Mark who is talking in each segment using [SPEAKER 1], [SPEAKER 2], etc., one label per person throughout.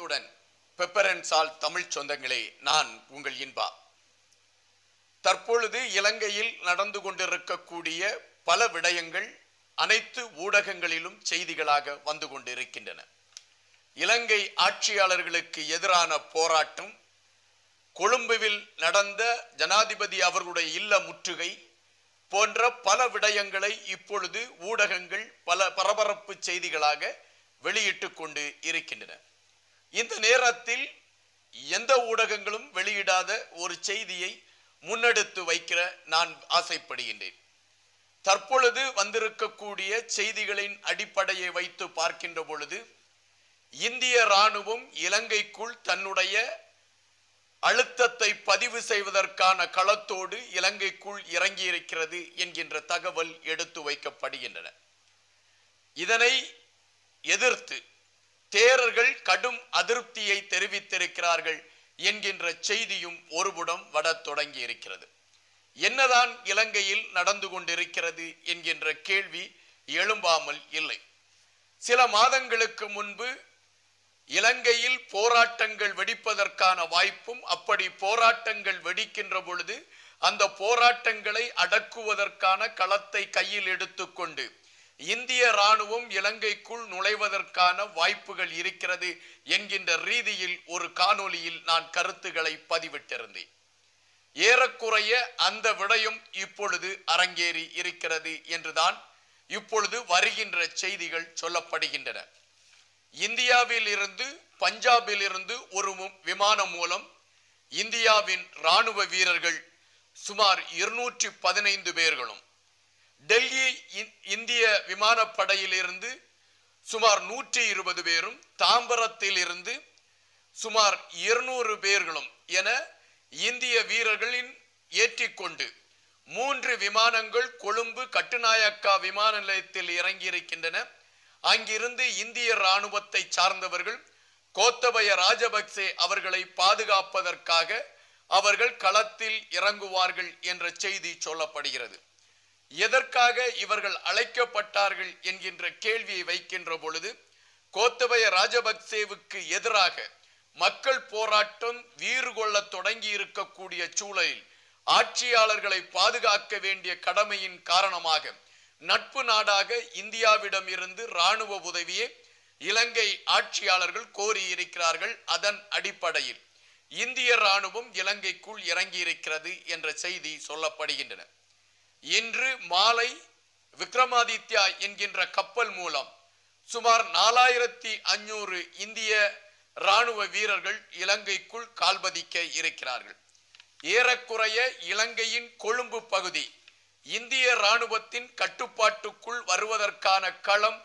[SPEAKER 1] வணக்கத்துடன் பெப்பரன்சால் தமிழ் சொந்தங்களே நான் உங்கள் இன்பா தற்பொழுது இலங்கையில் நடந்து கொண்டிருக்கக்கூடிய பல விடயங்கள் அனைத்து ஊடகங்களிலும் செய்திகளாக வந்து கொண்டிருக்கின்றன இலங்கை ஆட்சியாளர்களுக்கு எதிரான போராட்டம் கொழும்புவில் நடந்த ஜனாதிபதி அவர்களுடைய இல்ல முற்றுகை போன்ற பல விடயங்களை இப்பொழுது ஊடகங்கள் பல பரபரப்பு செய்திகளாக வெளியிட்டு கொண்டு இருக்கின்றன இந்த நேரத்தில் எந்த ஊடகங்களும் வெளியிடாத ஒரு செய்தியை முன்னெடுத்து வைக்கிற நான் ஆசைப்படுகின்றேன் தற்பொழுது வந்திருக்கக்கூடிய செய்திகளின் அடிப்படையை வைத்து பார்க்கின்ற பொழுது இந்திய ராணுவம் இலங்கைக்குள் தன்னுடைய அழுத்தத்தை பதிவு செய்வதற்கான களத்தோடு இலங்கைக்குள் இறங்கியிருக்கிறது என்கின்ற தகவல் எடுத்து வைக்கப்படுகின்றன இதனை எதிர்த்து தேரர்கள் கடும் அதிருப்தியை தெரிவித்திருக்கிறார்கள் என்கின்ற செய்தியும் ஒருபுறம் வட தொடங்கி இருக்கிறது என்னதான் இலங்கையில் நடந்து கொண்டிருக்கிறது என்கின்ற கேள்வி எழும்பாமல் இல்லை சில மாதங்களுக்கு முன்பு இலங்கையில் போராட்டங்கள் வெடிப்பதற்கான வாய்ப்பும் அப்படி போராட்டங்கள் வெடிக்கின்ற பொழுது அந்த போராட்டங்களை அடக்குவதற்கான களத்தை கையில் எடுத்துக்கொண்டு இந்திய ராணுவம் இலங்கைக்குள் நுழைவதற்கான வாய்ப்புகள் இருக்கிறது என்கின்ற ரீதியில் ஒரு காணொளியில் நான் கருத்துக்களை பதிவிட்டிருந்தேன் ஏறக்குறைய அந்த விடயம் இப்பொழுது அரங்கேறி இருக்கிறது என்றுதான் இப்பொழுது வருகின்ற செய்திகள் சொல்லப்படுகின்றன இந்தியாவில் இருந்து பஞ்சாபில் இருந்து ஒரு மு- விமானம் மூலம் இந்தியாவின் ராணுவ வீரர்கள் சுமார் இருநூற்றி பதினைந்து பேர்களும் டெல்லி இ- இந்திய விமானப்படையில் இருந்து சுமார் நூற்றி இருபது பேரும் தாம்பரத்தில் இருந்து சுமார் இருநூறு பேர்களும் என இந்திய வீரர்களின் ஏற்றிக்கொண்டு மூன்று விமானங்கள் கொழும்பு கட்டுநாயக்கா விமான நிலையத்தில் இறங்கியிருக்கின்றன அங்கிருந்து இந்திய ராணுவத்தை சார்ந்தவர்கள் கோத்தபய ராஜபக்சே அவர்களை பாதுகாப்பதற்காக அவர்கள் களத்தில் இறங்குவார்கள் என்ற செய்தி சொல்லப்படுகிறது எதற்காக இவர்கள் அழைக்கப்பட்டார்கள் என்கின்ற கேள்வியை வைக்கின்ற பொழுது கோத்தபய ராஜபக்சேவுக்கு எதிராக மக்கள் போராட்டம் வீறு கொள்ள தொடங்கி இருக்கக்கூடிய சூழலில் ஆட்சியாளர்களை பாதுகாக்க வேண்டிய கடமையின் காரணமாக நட்பு நாடாக இந்தியாவிடம் இருந்து ராணுவ உதவியை இலங்கை ஆட்சியாளர்கள் கோரியிருக்கிறார்கள் அதன் அடிப்படையில் இந்திய ராணுவம் இலங்கைக்குள் இறங்கியிருக்கிறது என்ற செய்தி சொல்லப்படுகின்றன இன்று மாலை விக்ரமாதித்யா என்கின்ற கப்பல் மூலம் சுமார் நாலாயிரத்தி அஞ்சூறு இந்திய ராணுவ வீரர்கள் இலங்கைக்குள் கால்பதிக்க இருக்கிறார்கள் ஏறக்குறைய இலங்கையின் கொழும்பு பகுதி இந்திய ராணுவத்தின் கட்டுப்பாட்டுக்குள் வருவதற்கான களம்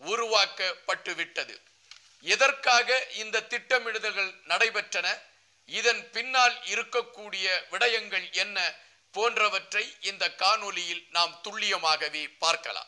[SPEAKER 1] உருவாக்கப்பட்டுவிட்டது எதற்காக இந்த திட்டமிடுதல்கள் நடைபெற்றன இதன் பின்னால் இருக்கக்கூடிய விடயங்கள் என்ன போன்றவற்றை இந்த காணொளியில் நாம் துல்லியமாகவே பார்க்கலாம்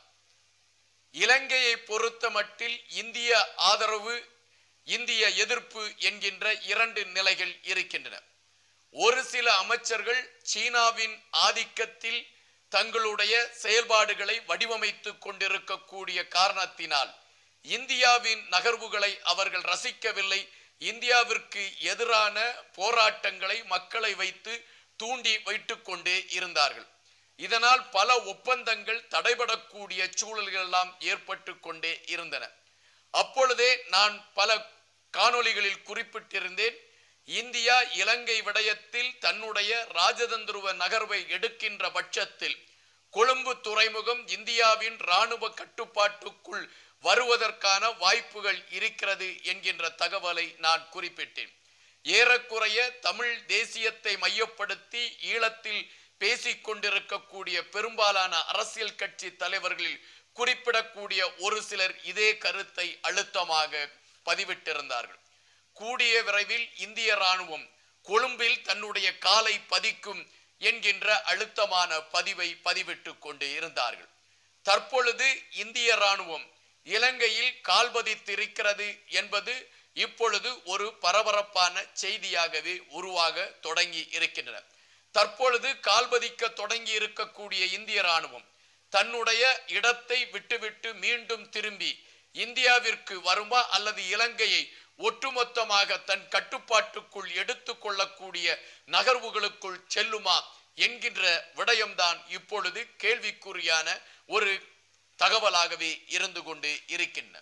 [SPEAKER 1] இலங்கையை பொறுத்த மட்டில் இந்திய ஆதரவு இந்திய எதிர்ப்பு என்கின்ற இரண்டு நிலைகள் இருக்கின்றன ஒரு சில அமைச்சர்கள் சீனாவின் ஆதிக்கத்தில் தங்களுடைய செயல்பாடுகளை வடிவமைத்துக் கொண்டிருக்கக்கூடிய காரணத்தினால் இந்தியாவின் நகர்வுகளை அவர்கள் ரசிக்கவில்லை இந்தியாவிற்கு எதிரான போராட்டங்களை மக்களை வைத்து தூண்டி வைத்துக் கொண்டே இருந்தார்கள் இதனால் பல ஒப்பந்தங்கள் தடைபடக்கூடிய சூழல்கள் எல்லாம் ஏற்பட்டு கொண்டே இருந்தன அப்பொழுதே நான் பல காணொளிகளில் குறிப்பிட்டிருந்தேன் இந்தியா இலங்கை விடயத்தில் தன்னுடைய ராஜதந்திருவ நகர்வை எடுக்கின்ற பட்சத்தில் கொழும்பு துறைமுகம் இந்தியாவின் இராணுவ கட்டுப்பாட்டுக்குள் வருவதற்கான வாய்ப்புகள் இருக்கிறது என்கின்ற தகவலை நான் குறிப்பிட்டேன் ஏறக்குறைய தமிழ் தேசியத்தை மையப்படுத்தி ஈழத்தில் பேசிக் கொண்டிருக்கக்கூடிய பெரும்பாலான அரசியல் கட்சி தலைவர்களில் குறிப்பிடக்கூடிய ஒரு சிலர் இதே கருத்தை அழுத்தமாக பதிவிட்டிருந்தார்கள் கூடிய விரைவில் இந்திய ராணுவம் கொழும்பில் தன்னுடைய காலை பதிக்கும் என்கின்ற அழுத்தமான பதிவை பதிவிட்டுக் கொண்டு இருந்தார்கள் தற்பொழுது இந்திய ராணுவம் இலங்கையில் கால்பதித்திருக்கிறது என்பது இப்பொழுது ஒரு பரபரப்பான செய்தியாகவே உருவாக தொடங்கி இருக்கின்றன தற்பொழுது கால்பதிக்க தொடங்கி இருக்கக்கூடிய இந்திய ராணுவம் தன்னுடைய இடத்தை விட்டுவிட்டு மீண்டும் திரும்பி இந்தியாவிற்கு வருமா அல்லது இலங்கையை ஒட்டுமொத்தமாக தன் கட்டுப்பாட்டுக்குள் எடுத்துக்கொள்ளக்கூடிய நகர்வுகளுக்குள் செல்லுமா என்கின்ற விடயம்தான் இப்பொழுது கேள்விக்குறியான ஒரு தகவலாகவே இருந்து கொண்டு இருக்கின்றன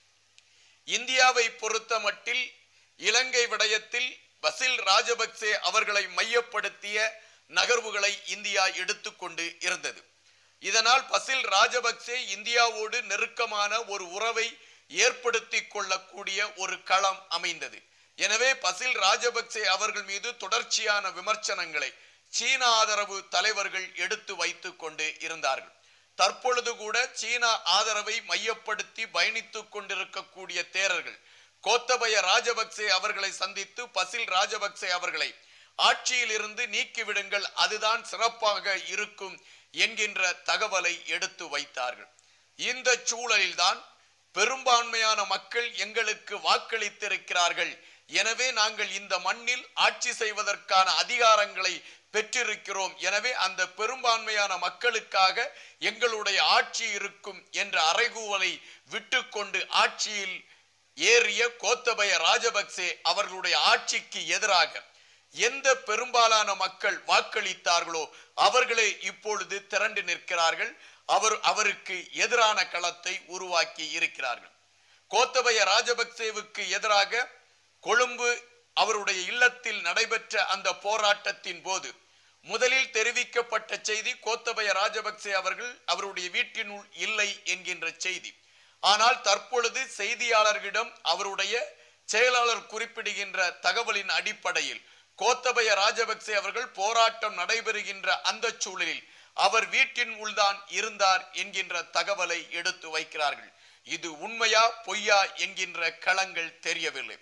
[SPEAKER 1] இந்தியாவை பொறுத்த மட்டில் இலங்கை விடயத்தில் பசில் ராஜபக்சே அவர்களை மையப்படுத்திய நகர்வுகளை இந்தியா எடுத்துக்கொண்டு இருந்தது இதனால் பசில் ராஜபக்சே இந்தியாவோடு நெருக்கமான ஒரு உறவை ஏற்படுத்தி கொள்ளக்கூடிய ஒரு களம் அமைந்தது எனவே பசில் ராஜபக்சே அவர்கள் மீது தொடர்ச்சியான விமர்சனங்களை சீன ஆதரவு தலைவர்கள் எடுத்து வைத்துக் கொண்டு இருந்தார்கள் தற்பொழுது கூட சீனா ஆதரவை மையப்படுத்தி பயணித்துக் கொண்டிருக்கக்கூடிய தேரர்கள் கோத்தபய ராஜபக்சே அவர்களை சந்தித்து பசில் ராஜபக்சே அவர்களை ஆட்சியில் இருந்து நீக்கிவிடுங்கள் அதுதான் சிறப்பாக இருக்கும் என்கின்ற தகவலை எடுத்து வைத்தார்கள் இந்த சூழலில்தான் பெரும்பான்மையான மக்கள் எங்களுக்கு வாக்களித்திருக்கிறார்கள் எனவே நாங்கள் இந்த மண்ணில் ஆட்சி செய்வதற்கான அதிகாரங்களை பெற்றிருக்கிறோம் எனவே அந்த பெரும்பான்மையான மக்களுக்காக எங்களுடைய ஆட்சி இருக்கும் என்ற அறைகூவலை விட்டுக்கொண்டு ஆட்சியில் ஏறிய கோத்தபய ராஜபக்சே அவர்களுடைய ஆட்சிக்கு எதிராக எந்த பெரும்பாலான மக்கள் வாக்களித்தார்களோ அவர்களே இப்பொழுது திரண்டு நிற்கிறார்கள் அவர் அவருக்கு எதிரான களத்தை உருவாக்கி இருக்கிறார்கள் கோத்தபய ராஜபக்சேவுக்கு எதிராக கொழும்பு அவருடைய இல்லத்தில் நடைபெற்ற அந்த போராட்டத்தின் போது முதலில் தெரிவிக்கப்பட்ட செய்தி கோத்தபய ராஜபக்சே அவர்கள் அவருடைய வீட்டினுள் இல்லை என்கின்ற செய்தி ஆனால் தற்பொழுது செய்தியாளர்களிடம் அவருடைய செயலாளர் குறிப்பிடுகின்ற தகவலின் அடிப்படையில் கோத்தபய ராஜபக்சே அவர்கள் போராட்டம் நடைபெறுகின்ற அந்த சூழலில் அவர் வீட்டின் உள்தான் இருந்தார் என்கின்ற தகவலை எடுத்து வைக்கிறார்கள் இது உண்மையா பொய்யா என்கின்ற களங்கள் தெரியவில்லை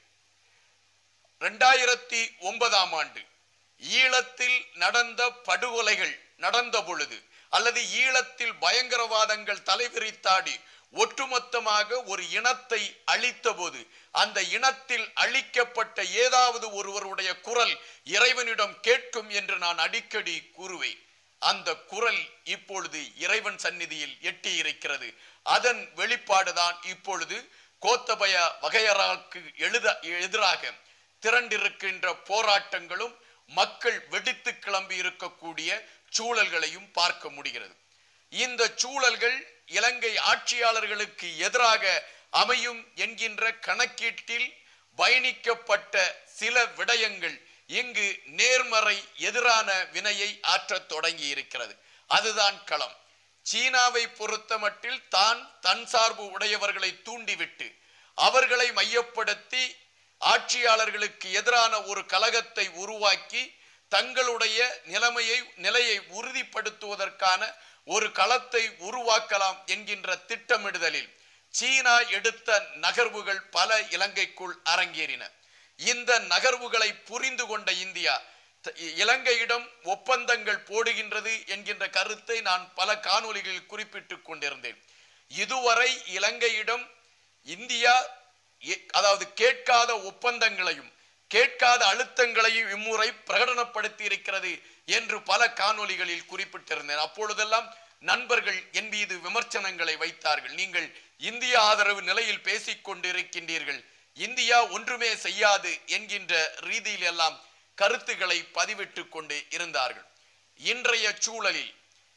[SPEAKER 1] இரண்டாயிரத்தி ஒன்பதாம் ஆண்டு ஈழத்தில் நடந்த படுகொலைகள் நடந்த பொழுது அல்லது ஈழத்தில் பயங்கரவாதங்கள் தலைவிரித்தாடி ஒட்டுமொத்தமாக ஒரு இனத்தை அழித்த போது அந்த இனத்தில் அழிக்கப்பட்ட ஏதாவது ஒருவருடைய குரல் இறைவனிடம் கேட்கும் என்று நான் அடிக்கடி கூறுவேன் அந்த குரல் இப்பொழுது இறைவன் சந்நிதியில் எட்டி இருக்கிறது அதன் வெளிப்பாடுதான் இப்பொழுது கோத்தபய வகையறாக்கு எழுத எதிராக திரண்டிருக்கின்ற போராட்டங்களும் மக்கள் வெடித்து கிளம்பி இருக்கக்கூடிய சூழல்களையும் பார்க்க முடிகிறது இந்த சூழல்கள் இலங்கை ஆட்சியாளர்களுக்கு எதிராக அமையும் என்கின்ற கணக்கீட்டில் பயணிக்கப்பட்ட சில விடயங்கள் இங்கு நேர்மறை எதிரான வினையை ஆற்றத் தொடங்கி இருக்கிறது அதுதான் களம் சீனாவை பொறுத்த மட்டில் தான் தன் சார்பு உடையவர்களை தூண்டிவிட்டு அவர்களை மையப்படுத்தி ஆட்சியாளர்களுக்கு எதிரான ஒரு கலகத்தை உருவாக்கி தங்களுடைய நிலைமையை நிலையை உறுதிப்படுத்துவதற்கான ஒரு களத்தை உருவாக்கலாம் என்கின்ற திட்டமிடுதலில் சீனா எடுத்த நகர்வுகள் பல இலங்கைக்குள் அரங்கேறின இந்த நகர்வுகளை புரிந்து கொண்ட இந்தியா த- இலங்கையிடம் ஒப்பந்தங்கள் போடுகின்றது என்கின்ற கருத்தை நான் பல காணொளிகளில் குறிப்பிட்டுக் கொண்டிருந்தேன் இதுவரை இலங்கையிடம் இந்தியா எ- அதாவது கேட்காத ஒப்பந்தங்களையும் கேட்காத அழுத்தங்களையும் இம்முறை பிரகடனப்படுத்தி இருக்கிறது என்று பல காணொளிகளில் குறிப்பிட்டிருந்தேன் அப்பொழுதெல்லாம் நண்பர்கள் என் மீது விமர்சனங்களை வைத்தார்கள் நீங்கள் இந்திய ஆதரவு நிலையில் பேசிக் கொண்டிருக்கின்றீர்கள் இந்தியா ஒன்றுமே செய்யாது என்கின்ற ரீதியில் எல்லாம் கருத்துக்களை பதிவிட்டுக் கொண்டு இருந்தார்கள் இன்றைய சூழலில்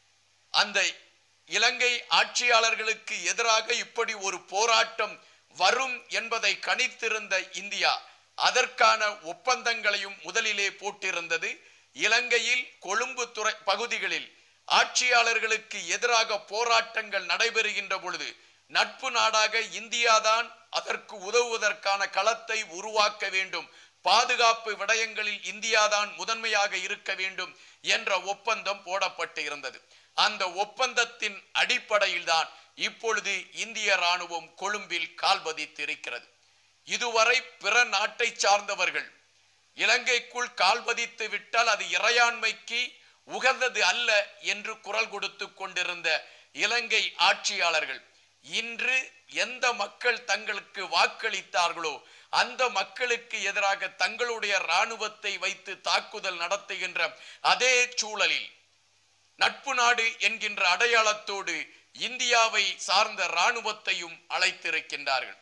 [SPEAKER 1] அந்த இலங்கை ஆட்சியாளர்களுக்கு எதிராக இப்படி ஒரு போராட்டம் வரும் என்பதை கணித்திருந்த இந்தியா அதற்கான ஒப்பந்தங்களையும் முதலிலே போட்டிருந்தது இலங்கையில் கொழும்பு துறை பகுதிகளில் ஆட்சியாளர்களுக்கு எதிராக போராட்டங்கள் நடைபெறுகின்ற பொழுது நட்பு நாடாக இந்தியாதான் அதற்கு உதவுவதற்கான களத்தை உருவாக்க வேண்டும் பாதுகாப்பு விடயங்களில் இந்தியாதான் முதன்மையாக இருக்க வேண்டும் என்ற ஒப்பந்தம் போடப்பட்டு இருந்தது அந்த ஒப்பந்தத்தின் அடிப்படையில் தான் இப்பொழுது இந்திய ராணுவம் கொழும்பில் கால் பதித்திருக்கிறது இதுவரை பிற நாட்டை சார்ந்தவர்கள் இலங்கைக்குள் கால் பதித்து விட்டால் அது இறையாண்மைக்கு உகந்தது அல்ல என்று குரல் கொடுத்து கொண்டிருந்த இலங்கை ஆட்சியாளர்கள் இன்று எந்த மக்கள் தங்களுக்கு வாக்களித்தார்களோ அந்த மக்களுக்கு எதிராக தங்களுடைய இராணுவத்தை வைத்து தாக்குதல் நடத்துகின்ற அதே சூழலில் நட்பு நாடு என்கின்ற அடையாளத்தோடு இந்தியாவை சார்ந்த இராணுவத்தையும் அழைத்திருக்கின்றார்கள்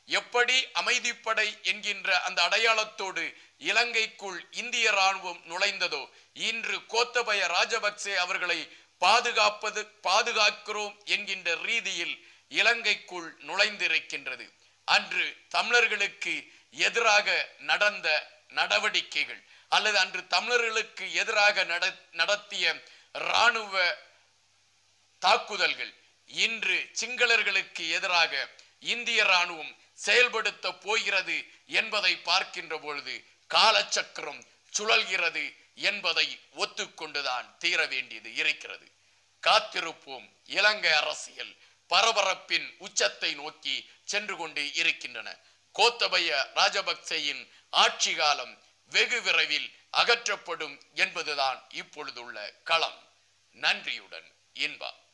[SPEAKER 1] எப்படி அமைதிப்படை என்கின்ற அந்த அடையாளத்தோடு இலங்கைக்குள் இந்திய ராணுவம் நுழைந்ததோ இன்று கோத்தபய ராஜபக்சே அவர்களை பாதுகாப்பது பாதுகாக்கிறோம் என்கின்ற ரீதியில் இலங்கைக்குள் நுழைந்திருக்கின்றது அன்று தமிழர்களுக்கு எதிராக நடந்த நடவடிக்கைகள் அல்லது அன்று தமிழர்களுக்கு எதிராக நட- நடத்திய இராணுவ தாக்குதல்கள் இன்று சிங்களர்களுக்கு எதிராக இந்திய ராணுவம் செயல்படுத்த போகிறது என்பதை பார்க்கின்ற பொழுது காலச்சக்கரம் சுழல்கிறது என்பதை ஒத்துக்கொண்டுதான் தீர வேண்டியது இருக்கிறது காத்திருப்போம் இலங்கை அரசியல் பரபரப்பின் உச்சத்தை நோக்கி சென்று கொண்டு இருக்கின்றன கோத்தபய ராஜபக்சேயின் ஆட்சி காலம் வெகு விரைவில் அகற்றப்படும் என்பதுதான் இப்பொழுதுள்ள களம் நன்றியுடன் இன்பா